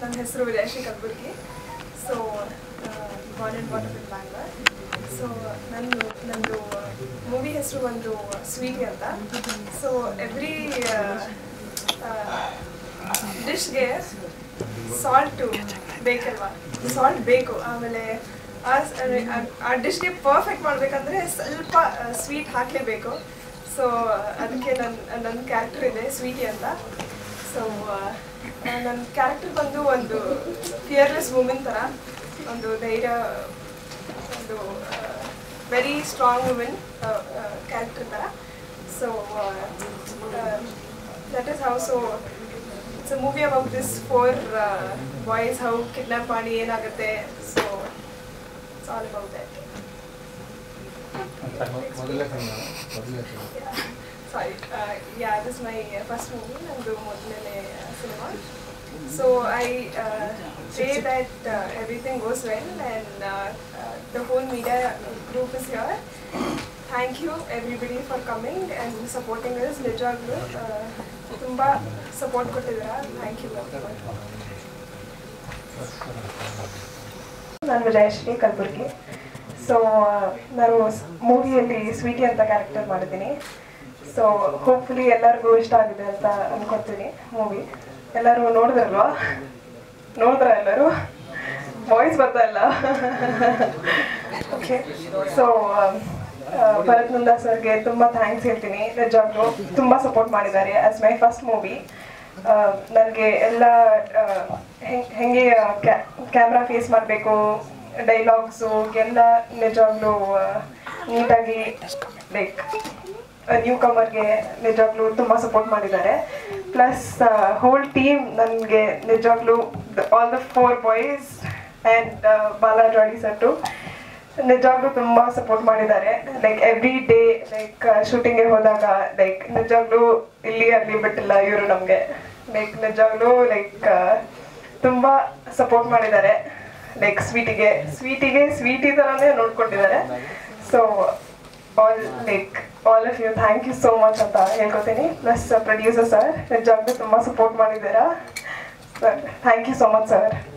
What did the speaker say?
ನನ್ನ ಹೆಸರು Vijayashree Kalaburagi so born and brought up in Bangalore so ನಂದು ನಂದು ಮೂವಿ ಹೆಸರು ಒಂದು ಸ್ವೀಟಿ ಅಂತ ಸೊ ಎವ್ರಿ ಡಿಶ್ಗೆ ಸಾಲ್ಟು ಬೇಕಲ್ವಾ ಸಾಲ್ಟ್ ಬೇಕು ಆಮೇಲೆ ಆ ಸ್- ಆ- ಆ ಡಿಶ್ಗೆ ಪರ್ಫೆಕ್ಟ್ ಮಾಡಬೇಕಂದ್ರೆ ಸ್ವಲ್ಪ ಸ್ವೀಟ್ ಹಾಕಲೇಬೇಕು ಸೊ ಅದಕ್ಕೆ ನನ್ನ ನನ್ನ ಕ್ಯಾರೆಕ್ಟರ್ ಇದೆ ಸ್ವೀಟಿ ಅಂತ ಸೊ ನನ್ನ ಕ್ಯಾರೆಕ್ಟರ್ ಬಂದು ಒಂದು ಫಿಯರ್ಲೆಸ್ ವುಮೆನ್ ಥರ ಒಂದು ಧೈರ್ಯ ಒಂದು ವೆರಿ ಸ್ಟ್ರಾಂಗ್ ವುಮೆನ್ ಕ್ಯಾರೆಕ್ಟರ್ ಥರ so that is how so it's a movie about this four boys how kidnap ಮಾಡಿ ಏನಾಗುತ್ತೆ so it's all about that ಮೊದಲನೇ ಸಿನಿಮಾ ಮೊದಲನೇ cinema sorry yeah this my first movie ನಂದು ಮೊದಲನೇ cinema so I say that everything goes well and the whole media group is here thank you everybody for coming and supporting is ನಿಜವಾಗ್ಲೂ ತುಂಬ support ಕೊಟ್ಟಿದ್ದೀರಾ thank you ನಾನು Vijayashree Kalaburagi so ನಾನು ಮೂವಿಯಲ್ಲಿ Sweety ಅಂತ character ಮಾಡಿದ್ದೀನಿ ಸೊ ಹೋಪ್ಫುಲಿ ಎಲ್ಲರಿಗೂ ಇಷ್ಟ ಆಗಿದೆ ಅಂತ ಅನ್ಕೊತೀನಿ ಮೂವಿ ಎಲ್ಲರೂ ನೋಡಿದ್ರಲ್ವಾ ನೋಡಿದ್ರ ಎಲ್ಲರೂ ವಾಯ್ಸ್ ಬರ್ತಾ ಇಲ್ಲ ಓಕೆ ಸೊ ಭರತ್ ನಂದಾ ಸರ್ಗೆ ತುಂಬ ಥ್ಯಾಂಕ್ಸ್ ಹೇಳ್ತೀನಿ ನಿಜವಾಗ್ಲೂ ತುಂಬ ಸಪೋರ್ಟ್ ಮಾಡಿದ್ದಾರೆ ಆಸ್ ಮೈ ಫಸ್ಟ್ ಮೂವಿ ನನಗೆ ಎಲ್ಲ ಆ, ಹೆಂಗ್- ಹೆಂಗೆ ಕ್ಯಾಮ್ರಾ ಫೇಸ್ ಮಾಡಬೇಕು ಡೈಲಾಗ್ಸು ಎಲ್ಲ ನಿಜವಾಗ್ಲೂ ನೀಟಾಗಿ ಲೈಕ್ ನ್ಯೂ ಕಮರ್ಗೆ ನಿಜವಾಗ್ಲೂ ತುಂಬ ಸಪೋರ್ಟ್ ಮಾಡಿದ್ದಾರೆ ಪ್ಲಸ್ ಹೋಲ್ ಟೀಮ್ ನನಗೆ ನಿಜವಾಗ್ಲೂ all the four boys and ಬಾಲಾಜಾಡಿ ಸಟ್ಟು ನಿಜವಾಗ್ಲೂ ತುಂಬ ಸಪೋರ್ಟ್ ಮಾಡಿದ್ದಾರೆ ಲೈಕ್ ಎವ್ರಿ ಡೇ ಲೈಕ್ ಶೂಟಿಂಗ್ಗೆ ಹೋದಾಗ ಲೈಕ್ ನಿಜವಾಗ್ಲೂ ಇಲ್ಲಿ ಅಲ್ಲಿ ಬಿಟ್ಟಿಲ್ಲ ಇವರು ನಮಗೆ ಲೈಕ್ ನಿಜವಾಗ್ಲೂ ಲೈಕ್ ತುಂಬ ಸಪೋರ್ಟ್ ಮಾಡಿದ್ದಾರೆ ಲೈಕ್ ಸ್ವೀಟಿಗೆ ಸ್ವೀಟಿಗೆ ಸ್ವೀಟಿ ಥರನೇ ನೋಡ್ಕೊಂಡಿದ್ದಾರೆ so all like all of you thank you so much ಅಂತ ಹೇಳ್ಕೊತೀನಿ ಪ್ಲಸ್ ಪ್ರೊಡ್ಯೂಸರ್ ಸರ್ ನಿಜವಾಗ್ಲೂ ತುಂಬ ಸಪೋರ್ಟ್ ಮಾಡಿದ್ದೀರಾ sir thank you so much sir